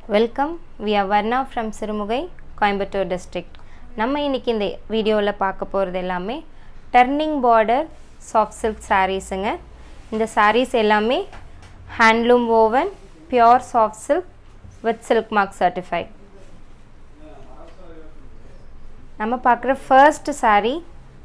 welcome we are Varna from Sirumugai Coimbatore district நம்ம இன்னைக்கு இந்த வீடியோவில் பார்க்க போகிறது எல்லாமே டர்னிங் பார்டர் சாஃப்ட் சில்க் சாரீஸுங்க இந்த சாரீஸ் எல்லாமே handloom woven pure soft silk with silk mark certified நம்ம பார்க்குற first saree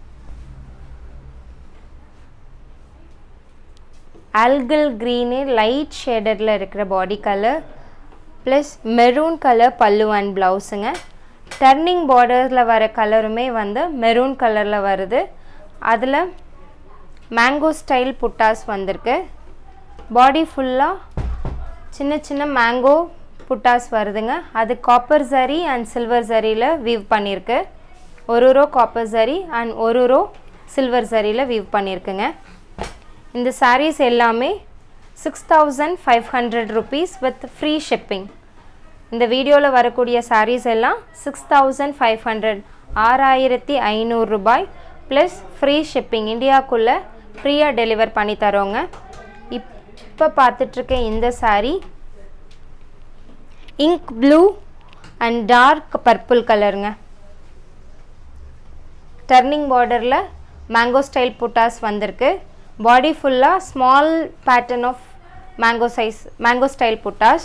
algal green light ஷேடடில் இருக்கிற body colour plus maroon colour pallu and ப்ளவுஸுங்க டர்னிங் பார்டரில் வர கலருமே வந்து மெரூன் கலரில் வருது அதில் மேங்கோ ஸ்டைல் புட்டாஸ் வந்திருக்கு பாடி ஃபுல்லாக சின்ன சின்ன மேங்கோ புட்டாஸ் வருதுங்க அது காப்பர் சரி அண்ட் சில்வர் சரியில் வீவ் பண்ணியிருக்கு ஒரு ரோ காப்பர் சரி அண்ட் ஒரு ரோ சில்வர் சரியில் வீவ் பண்ணியிருக்குங்க இந்த sarees எல்லாமே six thousand five hundred rupees with free shipping இந்த வீடியோவில் வரக்கூடிய sarees எல்லாம் சிக்ஸ் தௌசண்ட் ஃபைவ் ஹண்ட்ரட் ஆறாயிரத்தி ஐநூறு ரூபாய் ப்ளஸ் ஃப்ரீ ஷிப்பிங் இந்தியாவுக்குள்ளே ஃப்ரீயாக டெலிவர் பண்ணி தரோங்க இப்போ பார்த்துட்ருக்க இந்த saree ink blue and dark purple கலருங்க டர்னிங் பார்டரில் மேங்கோ ஸ்டைல் புட்டாஸ் வந்திருக்கு பாடி ஃபுல்லாக small pattern of mango size mango style buttas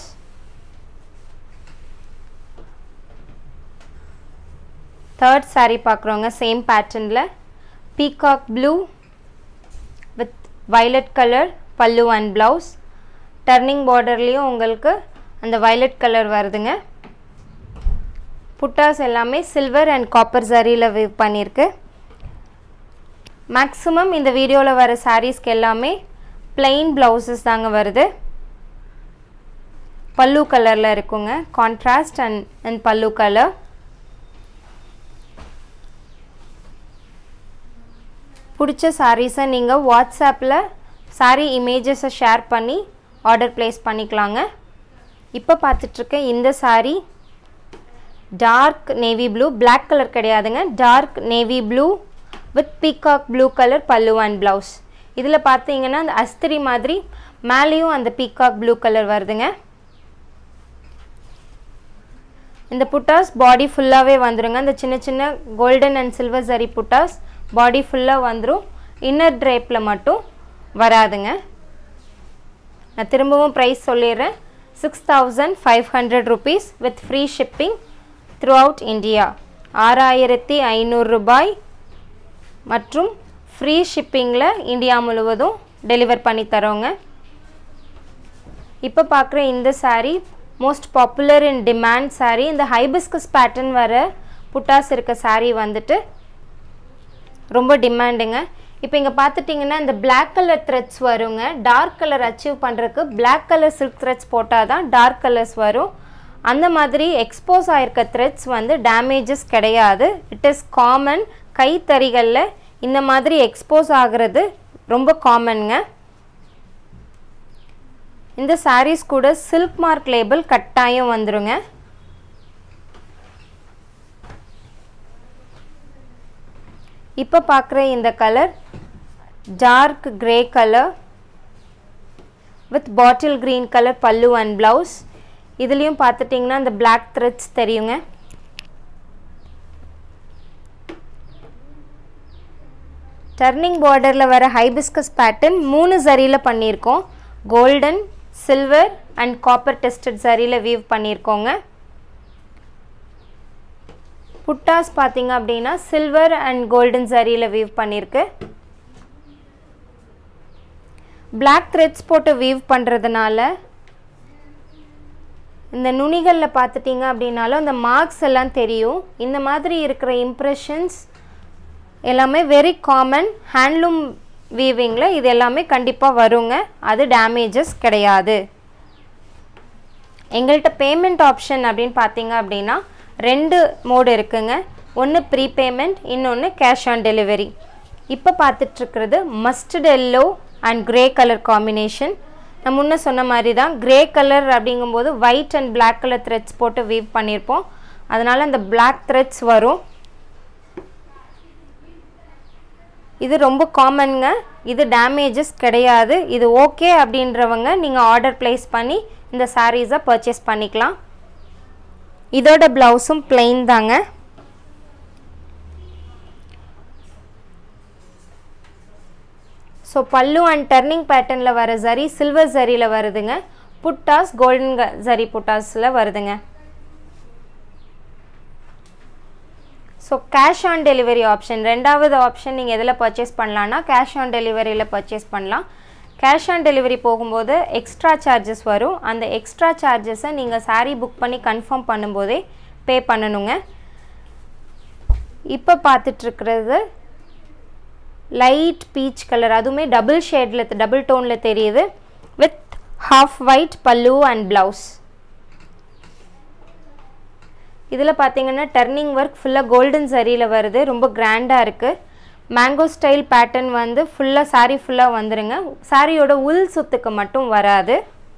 third saree பார்க்குறோங்க சேம் பேட்டர்னில் peacock blue with violet colour pallu and blouse turning பார்டர்லேயும் உங்களுக்கு அந்த violet கலர் வருதுங்க புட்டாஸ் எல்லாமே சில்வர் அண்ட் காப்பர் சரியில் வீவ் பண்ணியிருக்கு மேக்ஸிமம் இந்த வீடியோவில் வர சாரீஸ்க்கு எல்லாமே plain ப்ளவுசஸ் தாங்க வருது பல்லு கலரில் இருக்குங்க contrast and and pallu colour பிடிச்ச சாரீஸை நீங்கள் வாட்ஸ்அப்பில் சாரீ இமேஜஸை ஷேர் பண்ணி ஆர்டர் ப்ளேஸ் பண்ணிக்கலாங்க இப்போ பார்த்துட்ருக்க இந்த saree dark navy blue black colour கிடையாதுங்க dark navy blue with peacock blue colour pallu and blouse இதில் பார்த்தீங்கன்னா அந்த அஸ்திரி மாதிரி மேலேயும் அந்த பீகாக் ப்ளூ கலர் வருதுங்க இந்த புட்டாஸ் பாடி ஃபுல்லாகவே வந்துருங்க அந்த சின்ன சின்ன கோல்டன் அண்ட் சில்வர் சரி புட்டாஸ் பாடி ஃபுல்லாக வந்துடும் இன்னர் ட்ரேப்பில் மட்டும் வராதுங்க நான் திரும்பவும் ப்ரைஸ் சொல்லிடுறேன் six thousand five hundred rupees with free shipping throughout India ஆறாயிரத்தி ஐநூறு ரூபாய் மற்றும் ஃப்ரீ ஷிப்பிங்கில் இந்தியா முழுவதும் டெலிவர் பண்ணி தரோங்க இப்போ பார்க்குற இந்த saree most popular in demand saree இந்த ஹைபிஸ்கஸ் பேட்டர்ன் வர புட்டாஸ் இருக்க saree வந்துட்டு ரொம்ப டிமாண்டுங்க இப்போ இங்கே பார்த்துட்டிங்கன்னா இந்த Black கலர் த்ரெட்ஸ் வருங்க டார்க் கலர் அச்சீவ் பண்ணுறதுக்கு Black கலர் சில்க் த்ரெட்ஸ் போட்டால் தான் டார்க் கலர்ஸ் வரும் அந்த மாதிரி எக்ஸ்போஸ் ஆயிருக்க த்ரெட்ஸ் வந்து டேமேஜஸ் கிடையாது இட் இஸ் காமன் கைத்தறிகளில் இந்த மாதிரி எக்ஸ்போஸ் ஆகிறது ரொம்ப காமனுங்க இந்த sarees கூட சில்க் மார்க் லேபிள் கட்டாயம் வந்துருங்க இப்போ பார்க்குற இந்த colour dark grey colour with bottle green colour pallu and blouse இதுலேயும் பார்த்துட்டிங்கன்னா இந்த பிளாக் த்ரெட்ஸ் தெரியுங்க டர்னிங் பார்டரில் வர ஹைபிஸ்கஸ் பேட்டர்ன் மூணு சரியில் பண்ணியிருக்கோம் golden silver and copper tested சரியில் வீவ் பண்ணியிருக்கோங்க புட்டாஸ் பார்த்தீங்க அப்படின்னா சில்வர் அண்ட் கோல்டன் சரியில் வீவ் பண்ணியிருக்கு பிளாக் த்ரெட்ஸ் போட்டு வீவ் பண்ணுறதுனால இந்த நுனிகளில் பார்த்துட்டிங்க அப்படின்னாலும் அந்த மார்க்ஸ் எல்லாம் தெரியும் இந்த மாதிரி இருக்கிற இம்ப்ரெஷன்ஸ் எல்லாமே வெரி காமன் ஹேண்ட்லூம் வீவிங்கில் இது எல்லாமே கண்டிப்பாக வருங்க அது டேமேஜஸ் கிடையாது எங்கள்கிட்ட பேமெண்ட் ஆப்ஷன் அப்படின்னு பார்த்தீங்க அப்படின்னா ரெண்டு மோடு இருக்குங்க ஒன்று ப்ரீபேமெண்ட் இன்னொன்று கேஷ் ஆன் டெலிவரி இப்போ பார்த்துட்ருக்கிறது mustard yellow and grey colour combination நான் முன்ன சொன்ன மாதிரி தான் கிரே கலர் அப்படிங்கும்போது white and black colour threads போட்டு வீவ் பண்ணியிருப்போம் அதனால் அந்த பிளாக் த்ரெட்ஸ் வரும் இது ரொம்ப காமனுங்க இது டேமேஜஸ் கிடையாது இது ஓகே அப்படின்றவங்க நீங்கள் ஆர்டர் ப்ளேஸ் பண்ணி இந்த சாரீஸை பர்ச்சேஸ் பண்ணிக்கலாம் இதோட ப்ளவுஸும் plain தாங்க ஸோ பல்லு அண்ட் டர்னிங் பேட்டர்னில் வர சரி சில்வர் சரியில் வருதுங்க புட்டாஸ் கோல்டன் சரி புட்டாஸில் வருதுங்க so cash on delivery option ரெண்டாவது ஆப்ஷன் நீங்கள் எதில் பர்ச்சேஸ் பண்ணலான்னா கேஷ் ஆன் டெலிவரியில் பர்ச்சேஸ் பண்ணலாம் கேஷ் ஆன் டெலிவரி போகும்போது எக்ஸ்ட்ரா சார்ஜஸ் வரும் அந்த எக்ஸ்ட்ரா சார்ஜஸை நீங்கள் saree புக் பண்ணி கன்ஃபார்ம் பண்ணும்போதே பே பண்ணணுங்க இப்போ பார்த்துட்ருக்கிறது லைட் பீச் கலர் அதுவுமே டபுள் ஷேடில் டபுள் டோனில் தெரியுது with half white pallu and blouse இதில் பார்த்தீங்கன்னா டர்னிங் ஒர்க் ஃபுல்லாக கோல்டன் சரியில் வருது ரொம்ப கிராண்டாக இருக்குது மேங்கோ ஸ்டைல் பேட்டர்ன் வந்து ஃபுல்லாக saree ஃபுல்லாக வந்துருங்க சாரியோட உள் சுத்துக்கு மட்டும் வராது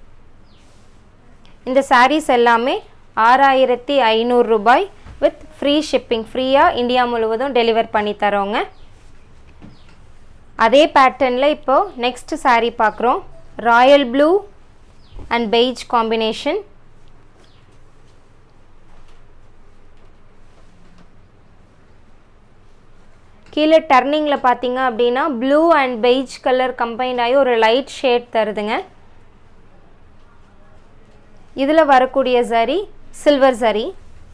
இந்த sarees எல்லாமே ஆறாயிரத்தி ஐநூறு ரூபாய் வித் ஃப்ரீ ஷிப்பிங் ஃப்ரீயாக இந்தியா முழுவதும் டெலிவர் பண்ணி தரோங்க அதே பேட்டர்னில் இப்போ நெக்ஸ்ட் saree பார்க்குறோம் royal blue and beige combination கீழே டர்னிங்கில் பார்த்தீங்க அப்படின்னா blue and beige colour combined ஆகி ஒரு லைட் ஷேட் தருதுங்க இதில் வரக்கூடிய சரி சில்வர் சரி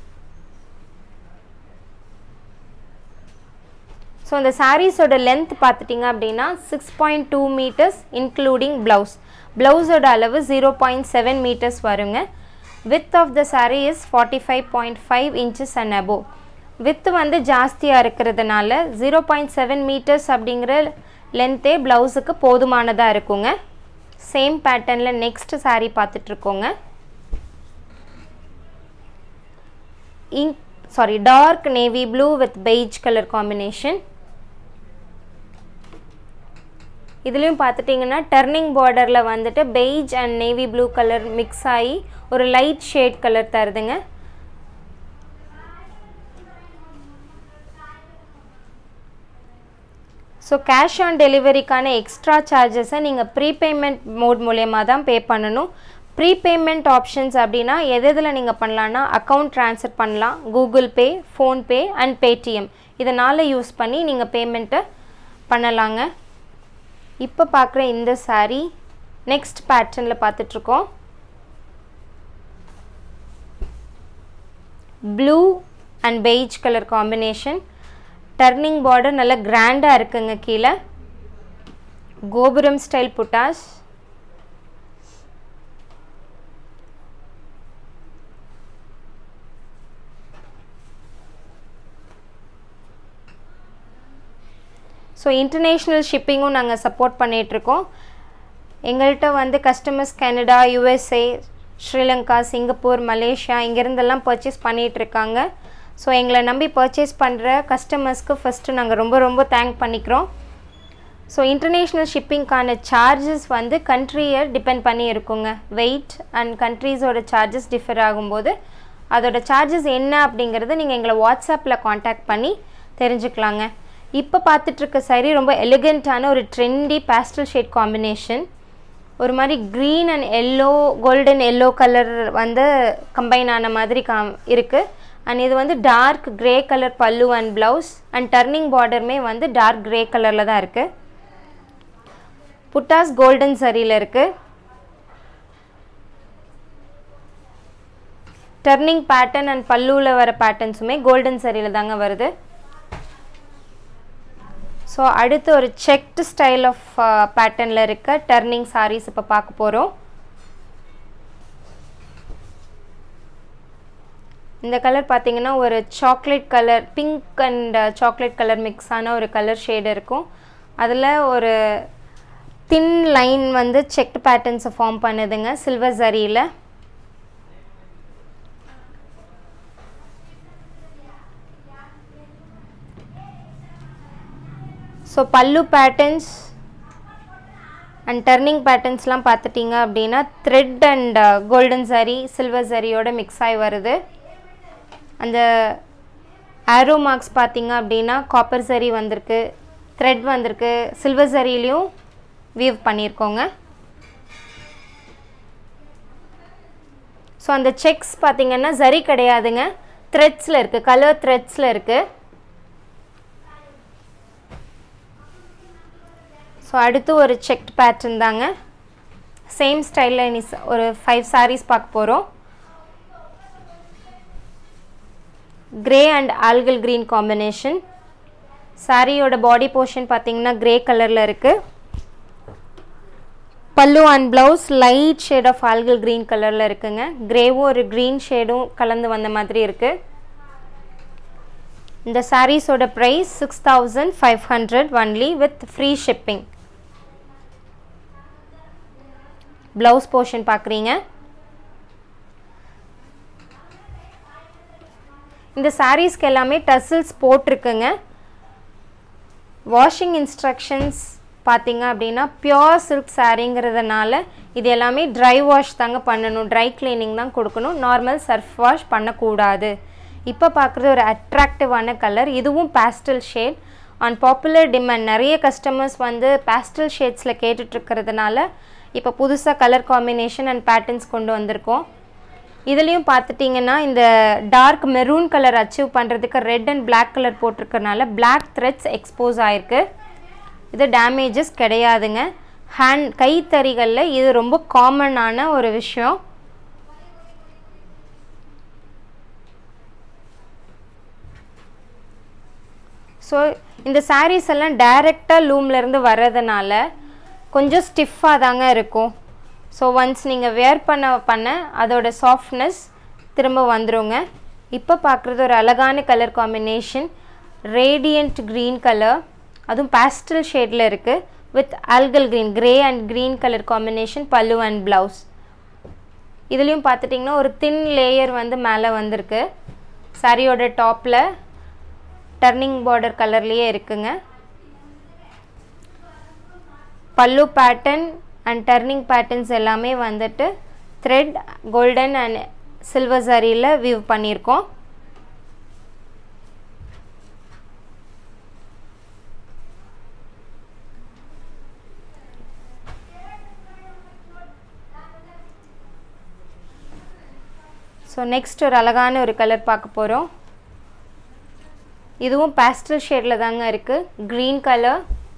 ஸோ அந்த சாரீஸோட லென்த் பார்த்துட்டிங்க அப்படின்னா six point two metres including blouse ப்ளவுஸோட அளவு ஜீரோ பாயிண்ட் செவன் மீட்டர்ஸ் வருங்க with of the saree is forty five point five inches and above width வந்து ஜாஸ்தியாக இருக்கிறதுனால ஜீரோ பாயிண்ட் செவன் மீட்டர்ஸ் அப்படிங்கிற லென்த்தே ப்ளவுஸுக்கு போதுமானதாக இருக்குங்க சேம் பேட்டர்னில் நெக்ஸ்ட் saree பார்த்துட்ருக்கோங்க ink saree dark navy blue with beige colour combination இதுலேயும் பார்த்துட்டிங்கன்னா டர்னிங் பார்டரில் வந்துட்டு beige and navy blue colour mix ஆகி ஒரு லைட் ஷேட் கலர் தருதுங்க ஸோ கேஷ் ஆன் டெலிவரிக்கான எக்ஸ்ட்ரா சார்ஜஸை நீங்கள் ப்ரீபேமெண்ட் மோட் மூலயமா தான் பே பண்ணணும் ப்ரீபேமெண்ட் ஆப்ஷன்ஸ் அப்படின்னா எது எதில் நீங்கள் பண்ணலான்னா அக்கௌண்ட் ட்ரான்ஸ்ஃபர் பண்ணலாம் Google Pay PhonePe and Paytm இதனால் யூஸ் பண்ணி நீங்கள் பேமெண்ட்டை பண்ணலாங்க இப்போ பார்க்குற இந்த saree நெக்ஸ்ட் பேட்டர்னில் பார்த்துட்ருக்கோம் blue and beige colour combination turning border நல்லா கிராண்டாக இருக்குங்க கீழே கோபுரம் ஸ்டைல் புட்டாஸ் ஸோ இன்டர்நேஷ்னல் ஷிப்பிங்கும் நாங்கள் சப்போர்ட் பண்ணிகிட்ருக்கோம் எங்கள்கிட்ட வந்து customers Canada USA Sri Lanka Singapore Malaysia இங்கேருந்தெல்லாம் பர்ச்சேஸ் பண்ணிகிட்ருக்காங்க ஸோ எங்களை நம்பி பர்ச்சேஸ் பண்ணுற கஸ்டமர்ஸ்க்கு ஃபஸ்ட்டு நாங்கள் ரொம்ப ரொம்ப தேங்க் பண்ணிக்கிறோம் ஸோ இன்டர்நேஷ்னல் ஷிப்பிங்க்கான சார்ஜஸ் வந்து கண்ட்ரியை டிபெண்ட் பண்ணி இருக்குங்க வெயிட் அண்ட் கண்ட்ரீஸோட சார்ஜஸ் டிஃபர் ஆகும்போது அதோட சார்ஜஸ் என்ன அப்படிங்கிறது நீங்கள் எங்களை வாட்ஸ்அப்பில் காண்டாக்ட் பண்ணி தெரிஞ்சுக்கலாங்க இப்போ பார்த்துட்ருக்க saree ரொம்ப எலிகண்ட்டான ஒரு ட்ரெண்டி பேஸ்டல் ஷேட் காம்பினேஷன் ஒரு மாதிரி green and yellow golden yellow colour வந்து கம்பைன் ஆன மாதிரி காம் இருக்குது அண்ட் இது வந்து dark grey colour pallu and blouse and turning பார்டருமே வந்து டார்க் கிரே கலரில் தான் இருக்குது புட்டாஸ் கோல்டன் சரியில் இருக்குது டர்னிங் பேட்டர்ன் அண்ட் பல்லுவில் வர பேட்டர்ன்ஸுமே கோல்டன் சரியில் தாங்க வருது ஸோ அடுத்து ஒரு செக்டு ஸ்டைல் ஆஃப் பேட்டர்னில் இருக்க டர்னிங் sarees இப்போ பார்க்க போகிறோம் இந்த கலர் பார்த்தீங்கன்னா ஒரு chocolate colour pink and chocolate colour mix ஆன ஒரு கலர் ஷேடு இருக்கும் அதில் ஒரு தின் லைன் வந்து செக்டு பேட்டர்ன்ஸை ஃபார்ம் பண்ணுதுங்க சில்வர் சரியில் so pallu patterns and turning பேட்டர்ன்ஸ்லாம் பார்த்துட்டிங்க அப்படின்னா thread and golden zari silver சரியோட மிக்ஸ் ஆகி வருது அந்த ஆரோ மார்க்ஸ் பார்த்தீங்க அப்படின்னா காப்பர் சரி வந்திருக்கு த்ரெட் வந்திருக்கு சில்வர் சரிலையும் வீவ் பண்ணியிருக்கோங்க ஸோ அந்த செக்ஸ் பார்த்தீங்கன்னா சரி கிடையாதுங்க த்ரெட்ஸில் இருக்குது கலர் த்ரெட்ஸில் இருக்குது ஸோ அடுத்து ஒரு செக்ட் பேட்டர்ன் தாங்க சேம் ஸ்டைலில் இனி ச- ஒரு ஃபைவ் sarees பார்க்க போகிறோம் grey and algal green combination சாரியோட பாடி போர்ஷன் பார்த்தீங்கன்னா கிரே கலரில் இருக்குது pallu and blouse light shade of algal green கலரில் இருக்குங்க கிரேவும் ஒரு க்ரீன் ஷேடும் கலந்து வந்த மாதிரி இருக்குது இந்த சாரீஸோட price six thousand five hundred only with free shipping blouse portion பார்க்குறீங்க இந்த சாரீஸ்க்கு எல்லாமே டசில்ஸ் போட்டிருக்குங்க வாஷிங் இன்ஸ்ட்ரக்ஷன்ஸ் பார்த்தீங்க அப்படின்னா பியோர் சில்க் சாரீங்கிறதுனால இது எல்லாமே ட்ரை வாஷ் தாங்க பண்ணணும் ட்ரை கிளீனிங் தான் கொடுக்கணும் நார்மல் சர்ஃப் வாஷ் பண்ணக்கூடாது இப்போ பார்க்குறது ஒரு அட்ராக்டிவான கலர் இதுவும் pastel shade on popular demand நிறைய கஸ்டமர்ஸ் வந்து பேஸ்டல் ஷேட்ஸில் கேட்டுட்ருக்கிறதுனால இப்போ புதுசாக கலர் காம்பினேஷன் அண்ட் பேட்டர்ன்ஸ் கொண்டு வந்திருக்கோம் இதுலேயும் பார்த்துட்டிங்கன்னா இந்த டார்க் மெரூன் கலர் அச்சீவ் பண்ணுறதுக்கு ரெட் அண்ட் Black கலர் போட்டிருக்கறனால Black த்ரெட்ஸ் எக்ஸ்போஸ் ஆயிருக்கு இது டேமேஜஸ் கிடையாதுங்க ஹேண்ட் கைத்தறிகளில் இது ரொம்ப காமனான ஒரு விஷயம் ஸோ இந்த sarees எல்லாம் டைரெக்டாக லூம்லேருந்து வர்றதுனால கொஞ்சம் ஸ்டிஃபாக தாங்க இருக்கும் ஸோ ஒன்ஸ் நீங்கள் வேர் பண்ண பண்ண அதோட சாஃப்ட்னஸ் திரும்ப வந்துருங்க இப்போ பார்க்குறது ஒரு அழகான colour combination radiant green colour அதுவும் பேஸ்டல் ஷேடில் இருக்குது with algal green grey and green colour combination pallu and blouse இதுலேயும் பார்த்துட்டிங்கன்னா ஒரு தின் லேயர் வந்து மேலே வந்திருக்கு சாரியோட டாப்பில் டர்னிங் பார்டர் கலர்லேயே இருக்குங்க பல்லு பேட்டர்ன் அண்ட் டர்னிங் பேட்டர்ன்ஸ் எல்லாமே வந்துட்டு த்ரெட் கோல்டன் அண்ட் சில்வர் சாரியில் வியூ பண்ணியிருக்கோம் ஸோ நெக்ஸ்ட் ஒரு அழகான ஒரு கலர் பார்க்க போகிறோம் இதுவும் பேஸ்டல் ஷேடில் தாங்க இருக்குது green colour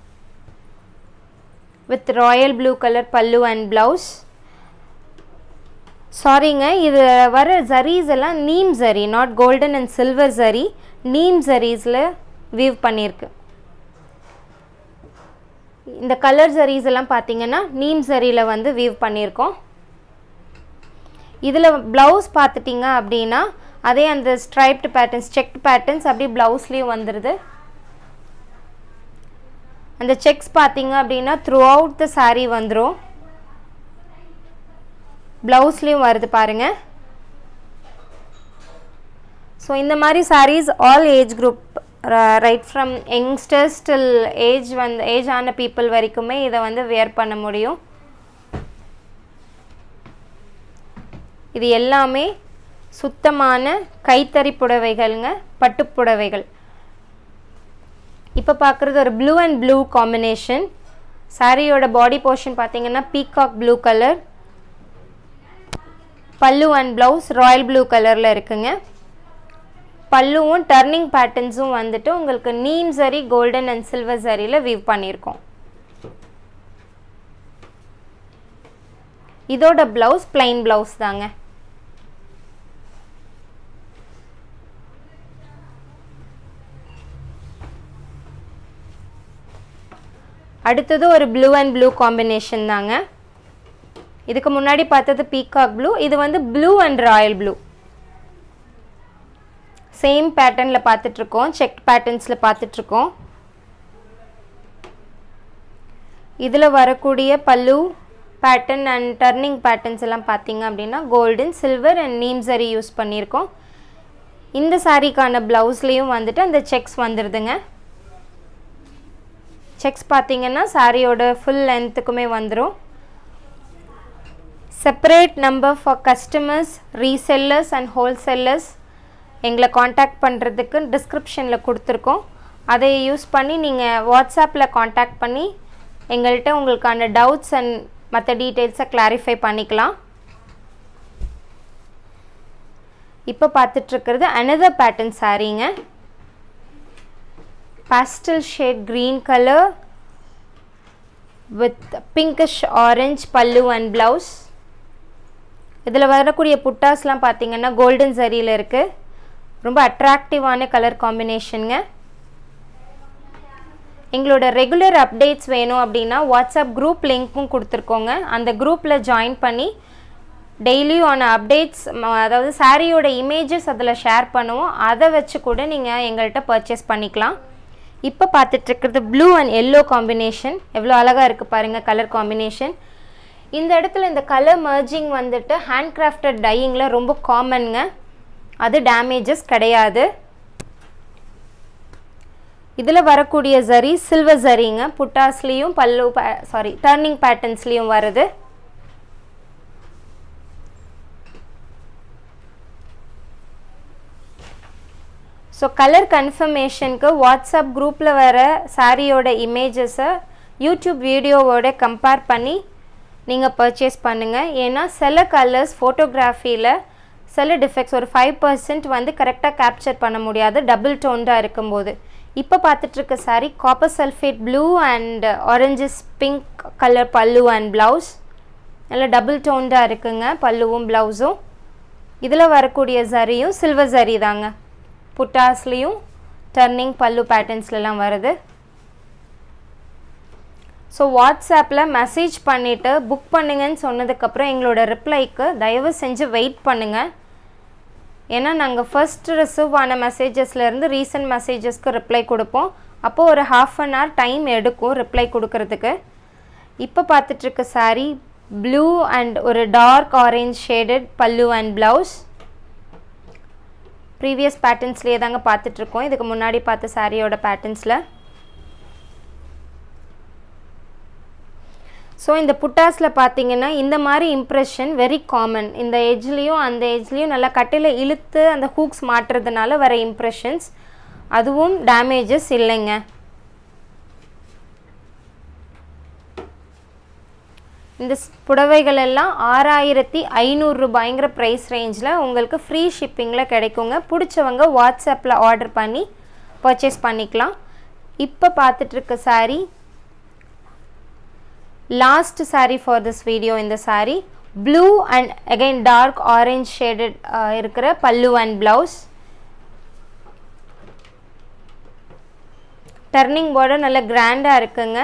with royal blue colour pallu and blouse சாரிங்க இது வர ஜரீஸ் எல்லாம் neem zari not golden and silver zari neem ஜரீஸில் வீவ் பண்ணியிருக்கு இந்த கலர் ஜரீஸ் எல்லாம் பார்த்தீங்கன்னா நீம் ஜரியில் வந்து வீவ் பண்ணியிருக்கோம் இதில் ப்ளவுஸ் பார்த்துட்டிங்க அப்படின்னா அதே அந்த ஸ்ட்ரைப்டு பேட்டர்ன்ஸ் செக் பேட்டர்ன்ஸ் அப்படியே ப்ளவுஸ்லேயும் வந்துடுது அந்த செக்ஸ் பார்த்தீங்க அப்படின்னா த்ரூ அவுட் த saree வந்துடும் ப்ளவுஸ்லேயும் வருது பாருங்க ஸோ இந்த மாதிரி sarees all age group right from youngsters till age வந்து ஏஜ் ஆன பீப்புள் வரைக்குமே இதை வந்து வேர் பண்ண முடியும் இது எல்லாமே சுத்தமான கைத்தறி புடவைகள்ங்க பட்டுப் புடவைகள் இப்போ பார்க்குறது ஒரு ப்ளூ அண்ட் ப்ளூ காம்பினேஷன் சாரியோட பாடி போர்ஷன் பார்த்தீங்கன்னா peacock blue colour pallu and blouse royal blue கலரில் இருக்குங்க பல்லுவும் டர்னிங் பேட்டர்ன்ஸும் வந்துட்டு உங்களுக்கு neem zari golden and silver சரியில் வீவ் பண்ணியிருக்கோம் இதோட ப்ளவுஸ் plain ப்ளவுஸ் தாங்க அடுத்தது ஒரு ப்ளூ அண்ட் ப்ளூ காம்பினேஷன் தாங்க இதுக்கு முன்னாடி பார்த்தது பீகாக் ப்ளூ இது வந்து blue and royal blue same பேட்டர்னில் பார்த்துட்ருக்கோம் செக் பேட்டர்ன்ஸில் பார்த்துட்ருக்கோம் இதில் வரக்கூடிய பல்லு பேட்டர்ன் அண்ட் டர்னிங் பேட்டர்ன்ஸ் எல்லாம் பார்த்தீங்க அப்படின்னா கோல்டன் சில்வர் அண்ட் நீம் சரி யூஸ் பண்ணியிருக்கோம் இந்த சாரீக்கான ப்ளவுஸ்லேயும் வந்துட்டு அந்த செக்ஸ் வந்துடுதுங்க செக்ஸ் பார்த்தீங்கன்னா சாரியோட ஃபுல் லென்த்துக்குமே வந்துடும் separate number for customers resellers and wholesalers எங்களை காண்டாக்ட் பண்ணுறதுக்கு டிஸ்கிரிப்ஷனில் கொடுத்துருக்கோம் அதை யூஸ் பண்ணி நீங்கள் வாட்ஸ்அப்பில் காண்டாக்ட் பண்ணி எங்கள்கிட்ட உங்களுக்கான டவுட்ஸ் அண்ட் மற்ற டீட்டெயில்ஸை கிளாரிஃபை பண்ணிக்கலாம் இப்போ பார்த்துட்ருக்கிறது அனதர் பேட்டர்ன் சாரீங்க pastel shade green colour with pinkish orange pallu and blouse இதில் வரக்கூடிய புட்டாஸ்லாம் பார்த்தீங்கன்னா கோல்டன் சரியில் இருக்குது ரொம்ப அட்ராக்டிவான கலர் காம்பினேஷனுங்க எங்களோட ரெகுலர் அப்டேட்ஸ் வேணும் அப்படின்னா வாட்ஸ்அப் குரூப் லிங்க்கும் கொடுத்துருக்கோங்க அந்த குரூப்பில் ஜாயின் பண்ணி டெய்லியும் ஆன அப்டேட்ஸ் அதாவது சாரியோட இமேஜஸ் அதில் ஷேர் பண்ணுவோம் அதை வச்சு கூட நீங்கள் எங்கள்கிட்ட பர்ச்சேஸ் பண்ணிக்கலாம் இப்போ பார்த்துட்ருக்கிறது ப்ளூ அண்ட் எல்லோ காம்பினேஷன் எவ்வளோ அழகாக இருக்குது பாருங்கள் கலர் காம்பினேஷன் இந்த இடத்துல இந்த கலர் மர்ஜிங் வந்துட்டு ஹேண்ட் கிராஃப்டட் டையிங்கில் ரொம்ப காமனுங்க அது டேமேஜஸ் கிடையாது இதில் வரக்கூடிய ஜரி சில்வர் ஜரிங்க புட்டாஸ்லேயும் பல்லு சாரி டர்னிங் பேட்டர்ன்ஸ்லேயும் வருது ஸோ கலர் கன்ஃபர்மேஷனுக்கு வாட்ஸ்அப் குரூப்பில் வர சாரியோட இமேஜஸை யூடியூப் வீடியோவோட கம்பேர் பண்ணி நீங்கள் பர்ச்சேஸ் பண்ணுங்கள் ஏன்னா சில கலர்ஸ் ஃபோட்டோகிராஃபியில் சில டிஃபெக்ட்ஸ் ஒரு ஃபைவ் பர்சன்ட் வந்து கரெக்டாக கேப்சர் பண்ண முடியாது டபுள் டோன்டாக இருக்கும்போது இப்போ பார்த்துட்ருக்க saree copper sulphate blue and oranges pink colour pallu and blouse நல்லா டபுள் டோன்டாக இருக்குங்க பல்லுவும் ப்ளவுஸும் இதில் வரக்கூடிய சரியும் சில்வர் சரி தாங்க புட்டாஸ்லேயும் டர்னிங் பல்லு பேட்டர்ன்ஸ்லலாம் வருது ஸோ வாட்ஸ்அப்பில் மெசேஜ் பண்ணிவிட்டு புக் பண்ணுங்கன்னு சொன்னதுக்கப்புறம் எங்களோட ரிப்ளைக்கு தயவு செஞ்சு வெயிட் பண்ணுங்கள் ஏன்னா நாங்கள் ஃபர்ஸ்ட் ரிசீவ் ஆன மெசேஜஸ்லேருந்து ரீசன்ட் மெசேஜஸ்க்கு ரிப்ளை கொடுப்போம் அப்போது ஒரு ஹாஃப் அன் ஹவர் டைம் எடுக்கும் ரிப்ளை கொடுக்கறதுக்கு இப்போ பார்த்துட்ருக்க சாரீ ப்ளூ அண்ட் ஒரு dark orange shaded pallu and blouse previous பேட்டர்ன்ஸ்லேயே தாங்க பார்த்துட்ருக்கோம் இதுக்கு முன்னாடி பார்த்த சாரியோட பேட்டர்ன்ஸில் ஸோ இந்த புட்டாஸில் பார்த்தீங்கன்னா இந்த மாதிரி இம்ப்ரெஷன் வெரி காமன் இந்த எஜ்லேயும் அந்த எஜ்லேயும் நல்லா கட்டையில் இழுத்து அந்த ஹூக்ஸ் மாட்டுறதுனால வர இம்ப்ரெஷன்ஸ் அதுவும் டேமேஜஸ் இல்லைங்க இந்த புடவைகள் எல்லாம் ஆறாயிரத்தி ஐநூறு ரூபாய்ங்கிற ப்ரைஸ் ரேஞ்சில் உங்களுக்கு ஃப்ரீ ஷிப்பிங்கில் கிடைக்குங்க பிடிச்சவங்க வாட்ஸ்அப்பில் ஆர்டர் பண்ணி பர்ச்சேஸ் பண்ணிக்கலாம் இப்போ பார்த்துட்ருக்க saree last saree for this video இந்த saree blue and again dark orange shaded இருக்கிற pallu and blouse turning border நல்ல கிராண்டாக இருக்குங்க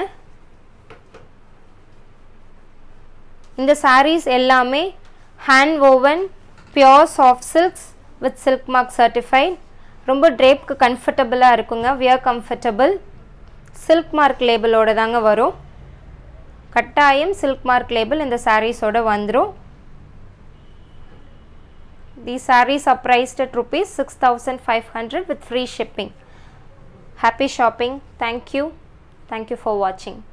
இந்த சாரீஸ் எல்லாமே hand woven pure soft silks with silk mark certified ரொம்ப ட்ரேப்க்கு கம்ஃபர்டபுளாக இருக்குங்க வியர் கம்ஃபர்டபுள் சில்க் மார்க் லேபிளோட தாங்க வரும் கட்டாயம் சில்க் மார்க் லேபிள் இந்த சாரீஸோட வந்துடும் தி saris are priced at rupees 6500 with free shipping happy shopping thank you thank you for watching